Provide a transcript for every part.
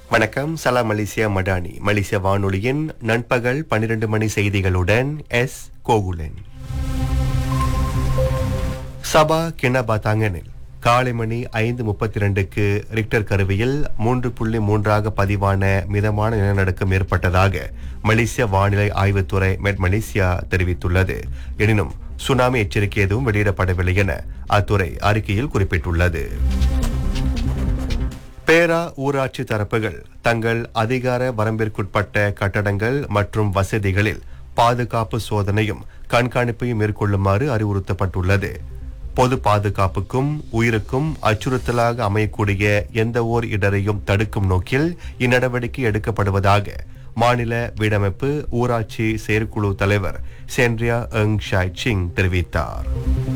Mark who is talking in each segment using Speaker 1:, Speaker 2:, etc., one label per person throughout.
Speaker 1: வணக்கம் சலாம் மலேசியா மடானி மலேசிய வானொலியின் நண்பகல் 12 மணி செய்திகளுடன் எஸ் கோகுலன் சபா கிணபாத்தாங்கனில் காலை மணி ஐந்து முப்பத்தி ரெண்டுக்கு ரிக்டர் கருவியில் மூன்று புள்ளி மூன்றாக பதிவான மிதமான நிலநடுக்கம் ஏற்பட்டதாக மலேசிய வானிலை ஆய்வுத்துறை மெட் மலேசியா தெரிவித்துள்ளது எனினும் சுனாமி எச்சரிக்கை எதுவும் வெளியிடப்படவில்லை என அத்துறை அறிக்கையில் குறிப்பிட்டுள்ளது பேரா ஊராட்சி தரப்புகள் தங்கள் அதிகார வரம்பிற்குட்பட்ட கட்டடங்கள் மற்றும் வசதிகளில் பாதுகாப்பு சோதனையும் கண்காணிப்பையும் மேற்கொள்ளுமாறு அறிவுறுத்தப்பட்டுள்ளது பொது பாதுகாப்புக்கும் உயிருக்கும் அச்சுறுத்தலாக அமையக்கூடிய எந்த ஓர் இடரையும் தடுக்கும் நோக்கில் இந்நடவடிக்கை எடுக்கப்படுவதாக மாநில வீடமைப்பு ஊராட்சி செயற்குழு தலைவர் சென்ட்ரியா எங் ஷாய் சிங் தெரிவித்தார்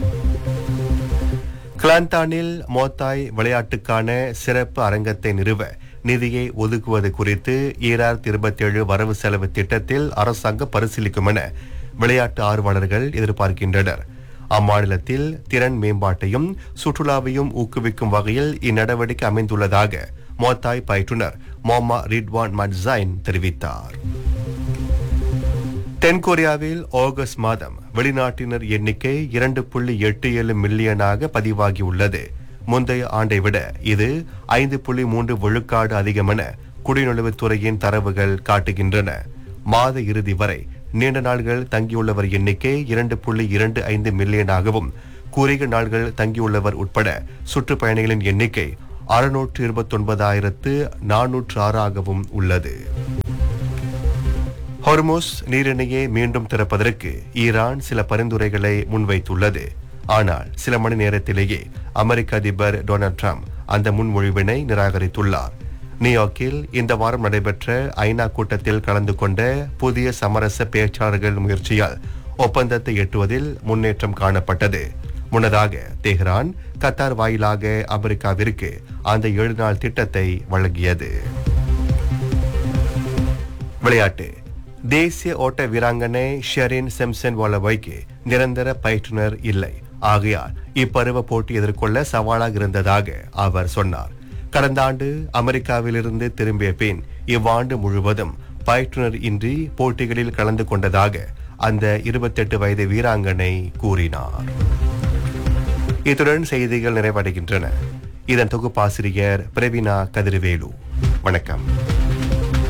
Speaker 1: கிளாந்தானில் மோத்தாய் விளையாட்டுக்கான சிறப்பு அரங்கத்தை நிறுவ நிதியை ஒதுக்குவது குறித்து ஈராயிரத்தி இருபத்தி ஏழு வரவு செலவு திட்டத்தில் அரசாங்கம் பரிசீலிக்கும் என விளையாட்டு ஆர்வலர்கள் எதிர்பார்க்கின்றனர் அம்மாநிலத்தில் திறன் மேம்பாட்டையும் சுற்றுலாவையும் ஊக்குவிக்கும் வகையில் இந்நடவடிக்கை அமைந்துள்ளதாக மோத்தாய் பயிற்றுனர் மோமா ரிட்வான் மட்சைன் தெரிவித்தார் தென்கொரியாவில் ஆகஸ்ட் மாதம் வெளிநாட்டினர் எண்ணிக்கை இரண்டு புள்ளி எட்டு ஏழு மில்லியனாக பதிவாகியுள்ளது முந்தைய ஆண்டை விட இது ஐந்து புள்ளி மூன்று விழுக்காடு அதிகமென குடிநுழைவுத்துறையின் தரவுகள் காட்டுகின்றன மாத இறுதி வரை நீண்ட நாள்கள் தங்கியுள்ளவர் எண்ணிக்கை இரண்டு புள்ளி இரண்டு ஐந்து மில்லியனாகவும் குறுகிய நாள்கள் தங்கியுள்ளவர் உட்பட சுற்றுப்பயணிகளின் எண்ணிக்கை அறுநூற்று இருபத்தொன்பதாயிரத்து நானூற்று ஆறாகவும் உள்ளது ஹொர்முஸ் நீரிணையை மீண்டும் திறப்பதற்கு ஈரான் சில பரிந்துரைகளை முன்வைத்துள்ளது ஆனால் சில மணி நேரத்திலேயே அமெரிக்க அதிபர் டொனால்ட் ட்ரம்ப் அந்த முன்மொழிவினை நிராகரித்துள்ளார் நியூயார்க்கில் இந்த வாரம் நடைபெற்ற ஐநா கூட்டத்தில் கலந்து கொண்ட புதிய சமரச பேச்சாளர்கள் முயற்சியால் ஒப்பந்தத்தை எட்டுவதில் முன்னேற்றம் காணப்பட்டது முன்னதாக தெஹ்ரான் கத்தார் வாயிலாக அமெரிக்காவிற்கு அந்த ஏழு நாள் திட்டத்தை வழங்கியது விளையாட்டு தேசிய ஓட்ட வீராங்கனை ஷெரின் செம்சன் வாலவைக்கு நிரந்தர பயிற்றுனர் இல்லை ஆகையால் இப்பருவ போட்டி எதிர்கொள்ள சவாலாக இருந்ததாக அவர் சொன்னார் கடந்த ஆண்டு அமெரிக்காவிலிருந்து திரும்பிய பின் இவ்வாண்டு முழுவதும் பயிற்றுனர் இன்றி போட்டிகளில் கலந்து கொண்டதாக அந்த இருபத்தெட்டு வயது வீராங்கனை கூறினார் இத்துடன் செய்திகள் நிறைவடைகின்றன இதன் தொகுப்பாசிரியர் பிரவீனா கதிர்வேலு வணக்கம்